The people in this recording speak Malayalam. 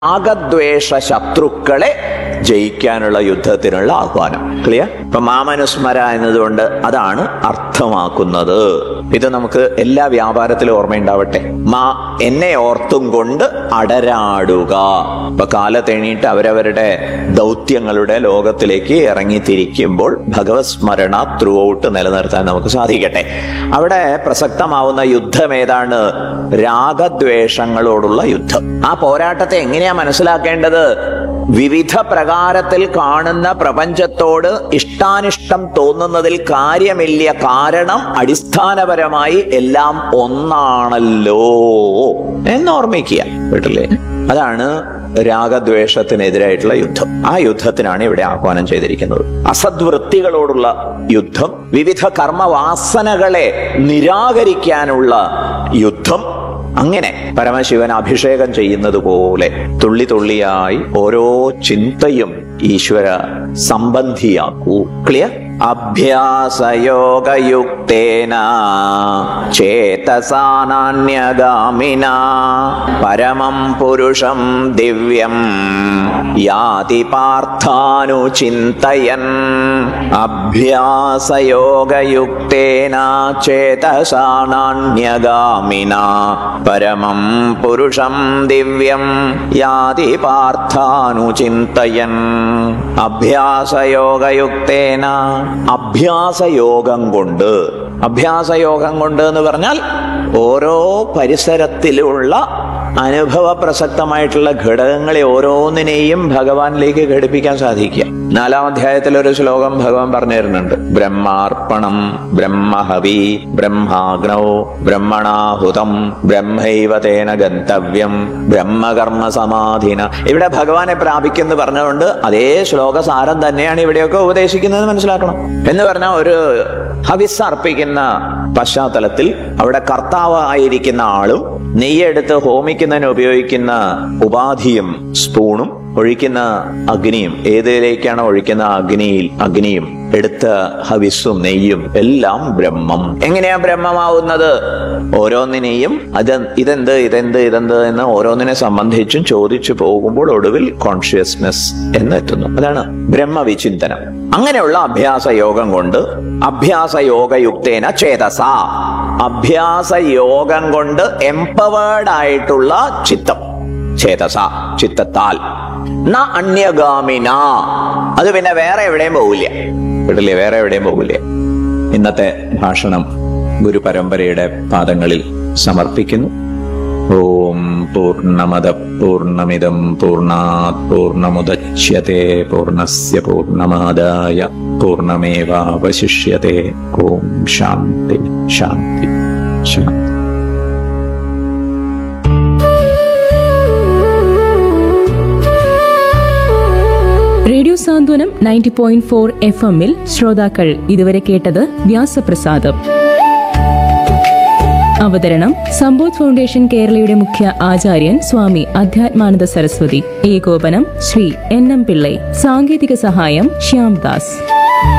രാഗദ്വേഷ ശത്രുക്കളെ ജയിക്കാനുള്ള യുദ്ധത്തിനുള്ള ആഹ്വാനം ക്ലിയർ ഇപ്പൊ മാമനുസ്മര എന്നതുകൊണ്ട് അതാണ് അർത്ഥമാക്കുന്നത് ഇത് നമുക്ക് എല്ലാ വ്യാപാരത്തിലും ഓർമ്മയുണ്ടാവട്ടെ മാ എന്നെ ഓർത്തും കൊണ്ട് അടരാടുക ഇപ്പൊ കാലത്തെണീട്ട് അവരവരുടെ ദൗത്യങ്ങളുടെ ലോകത്തിലേക്ക് ഇറങ്ങിത്തിരിക്കുമ്പോൾ ഭഗവത് സ്മരണ ത്രൂ ഔട്ട് നിലനിർത്താൻ നമുക്ക് സാധിക്കട്ടെ അവിടെ പ്രസക്തമാവുന്ന യുദ്ധം ഏതാണ് രാഗദ്വേഷങ്ങളോടുള്ള യുദ്ധം ആ പോരാട്ടത്തെ എങ്ങനെയാ മനസ്സിലാക്കേണ്ടത് വിവിധ പ്രകാരത്തിൽ കാണുന്ന പ്രപഞ്ചത്തോട് ഇഷ്ടാനിഷ്ടം തോന്നുന്നതിൽ കാര്യമില്ല കാരണം അടിസ്ഥാനപരമായി എല്ലാം ഒന്നാണല്ലോ എന്നോർമ്മിക്കുക വീട്ടിലെ അതാണ് രാഗദ്വേഷത്തിനെതിരായിട്ടുള്ള യുദ്ധം ആ യുദ്ധത്തിനാണ് ഇവിടെ ആഹ്വാനം ചെയ്തിരിക്കുന്നത് അസദ്വൃത്തികളോടുള്ള യുദ്ധം വിവിധ കർമ്മവാസനകളെ നിരാകരിക്കാനുള്ള യുദ്ധം അങ്ങനെ പരമശിവൻ അഭിഷേകം ചെയ്യുന്നത് പോലെ തുള്ളി തുള്ളിയായി ഓരോ ചിന്തയും ഈശ്വര സംബന്ധിയാക്കൂ ക്ലിയർ അഭ്യാസയോഗയുക്തേന ചേതസാനാന്യഗാമിന പരമം പുരുഷം ദിവ്യം യാതി പാർത്ഥാനുചിന്തയൻ അഭ്യാസയോഗയുക്തേന ചേതസാനാന്യഗാമിന പരമം പുരുഷം ദിവ്യം യാതി പാർത്ഥാനുചിന്തയൻ അഭ്യാസയോഗയുക്തേന അഭ്യാസയോഗം കൊണ്ട് അഭ്യാസയോഗം കൊണ്ട് എന്ന് പറഞ്ഞാൽ ഓരോ പരിസരത്തിലുള്ള അനുഭവ പ്രസക്തമായിട്ടുള്ള ഘടകങ്ങളെ ഓരോന്നിനെയും ഭഗവാനിലേക്ക് ഘടിപ്പിക്കാൻ സാധിക്കുക നാലാം അധ്യായത്തിൽ ഒരു ശ്ലോകം ഭഗവാൻ പറഞ്ഞു തരുന്നുണ്ട് ബ്രഹ്മാർപ്പണം ബ്രഹ്മഹവി ബ്രഹ്മാഗ്നൗ ബ്രഹ്മണാഹുതം ബ്രഹ്മൈവ തേന ഗന്തവ്യം ബ്രഹ്മകർമ്മ സമാധിന ഇവിടെ ഭഗവാനെ പ്രാപിക്കുന്നു പറഞ്ഞുകൊണ്ട് അതേ ശ്ലോക സാരം തന്നെയാണ് ഇവിടെയൊക്കെ ഉപദേശിക്കുന്നത് മനസ്സിലാക്കണം എന്ന് പറഞ്ഞാൽ ഒരു ഹവിസ് അർപ്പിക്കുന്ന പശ്ചാത്തലത്തിൽ അവിടെ കർത്താവായിരിക്കുന്ന ആളും നെയ്യെടുത്ത് ഹോമിക്കുന്നതിന് ഉപയോഗിക്കുന്ന ഉപാധിയും സ്പൂണും ഒഴിക്കുന്ന അഗ്നിയും ഏതിലേക്കാണ് ഒഴിക്കുന്ന അഗ്നിയിൽ അഗ്നിയും എടുത്ത ഹവിസും നെയ്യും എല്ലാം ബ്രഹ്മം എങ്ങനെയാ ബ്രഹ്മമാവുന്നത് ഓരോന്നിനെയും അത് ഇതെന്ത് ഇതെന്ത് ഇതെന്ത് എന്ന് ഓരോന്നിനെ സംബന്ധിച്ചും ചോദിച്ചു പോകുമ്പോൾ ഒടുവിൽ കോൺഷ്യസ്നെസ് എന്നെത്തുന്നു അതാണ് ബ്രഹ്മവിചിന്തനം അങ്ങനെയുള്ള അഭ്യാസ യോഗം കൊണ്ട് അഭ്യാസ യോഗയുക്തേന ചേതസ അഭ്യാസ യോഗം കൊണ്ട് എംപവേർഡ് ആയിട്ടുള്ള ചിത്തം ചേതസ ചിത്തത്താൽ ന അന്യഗാമിന അത് പിന്നെ വേറെ എവിടെയും പോകില്ല വീട്ടിലെ വേറെ എവിടെയും പോകില്ല ഇന്നത്തെ ഭാഷണം ഗുരുപരമ്പരയുടെ പാദങ്ങളിൽ സമർപ്പിക്കുന്നു ഓം പൂർണ്ണമദ പൂർണ്ണമിദം പൂർണ്ണാത് പൂർണ്ണമുദച്യത്തെ പൂർണ്ണസ്യ പൂർണ്ണമാദായ പൂർണ്ണമേവാവശിഷ്യത്തെ ഓം ശാന്തി ശാന്തി ശാന്തി radio Santhwanam ninety point four F എമ്മിൽ ശ്രോതാക്കൾ ഇതുവരെ കേട്ടത് വ്യാസപ്രസാദം അവതരണം സമ്പോധ് ഫൗണ്ടേഷൻ കേരളയുടെ മുഖ്യ ആചാര്യൻ സ്വാമി അധ്യാത്മാനന്ദ സരസ്വതി ഏകോപനം ശ്രീ എൻ എം പിള്ളൈ സാങ്കേതിക സഹായം ശ്യാംദാസ്